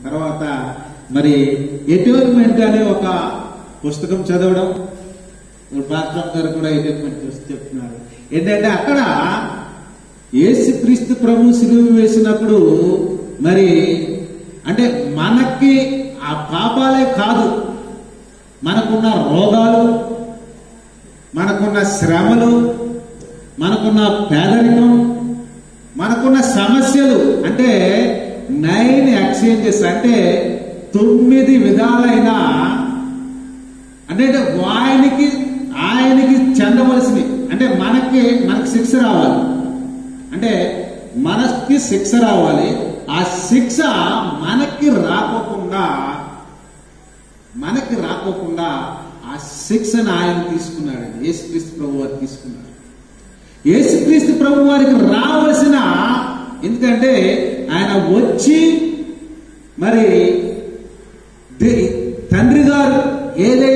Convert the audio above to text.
తర్వాత మరి ఎటోన్మెంట్ అనే ఒక పుస్తకం చదవడం పాత్రం గారు కూడా ఎటోన్మెంట్ చూసి చెప్తున్నారు ఏంటంటే అక్కడ యేసుక్రీస్తు ప్రభు సిలువ వేసినప్పుడు మరి అంటే మనకి ఆ పాపాలే కాదు మనకున్న రోగాలు మనకున్న శ్రమలు మనకున్న పేదరికం మనకున్న సమస్యలు అంటే నైన్ ఎక్స్చేంజెస్ అంటే తొమ్మిది విధాలైన అంటే ఆయనకి ఆయనకి చెందవలసినవి అంటే మనకి మనకి శిక్ష రావాలి అంటే మనకి శిక్ష రావాలి ఆ శిక్ష మనకి రాకోకుండా మనకి రాకోకుండా ఆ శిక్షను ఆయన తీసుకున్నాడండి యేసుక్రీస్తు ప్రభు వారు తీసుకున్నాడు యేసుక్రీస్తు ప్రభు వారికి రావలసిన ఎందుకంటే ఆయన వచ్చి మరి దే- తండ్రి గారు ఏదైతే